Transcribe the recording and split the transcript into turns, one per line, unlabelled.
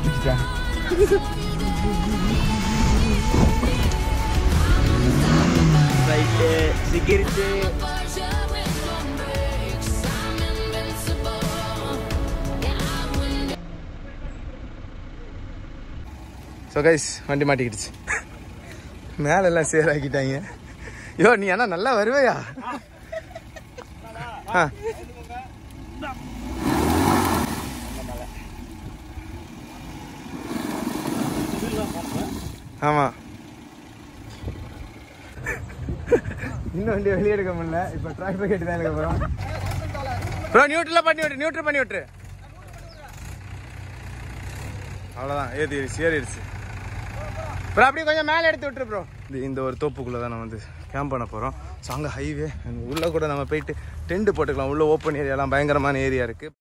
right சிக்கிருச்சு
so guys வண்டி மாட்டிக்கிடுச்சு மேல எல்லாம் சேராக்கிட்டாங்க யோ நீ அண்ணா நல்லா வருவையா ஆ ஆமா இன்னும் வண்டி வெளியே எடுக்க முடியல இப்போ டிராக்டர் கேட்டு தான் எடுக்க போகிறோம் ப்ரோ நியூட்ரல பண்ணி விட்டு நியூட்ரல் பண்ணி விட்டுரு அவ்வளோதான் ஏறிடுச்சு ஏறிடுச்சு ப்ரோ அப்படியே கொஞ்சம் மேலே எடுத்து விட்டுரு ப்ரோ இது இந்த ஒரு தோப்புக்குள்ளே தான் நம்ம வந்து கேம்ப் பண்ண போகிறோம் ஸோ அங்கே ஹைவே உள்ளே கூட நம்ம போயிட்டு டென்ட் போட்டுக்கலாம் உள்ள ஓப்பன் ஏரியாலாம் பயங்கரமான ஏரியா இருக்குது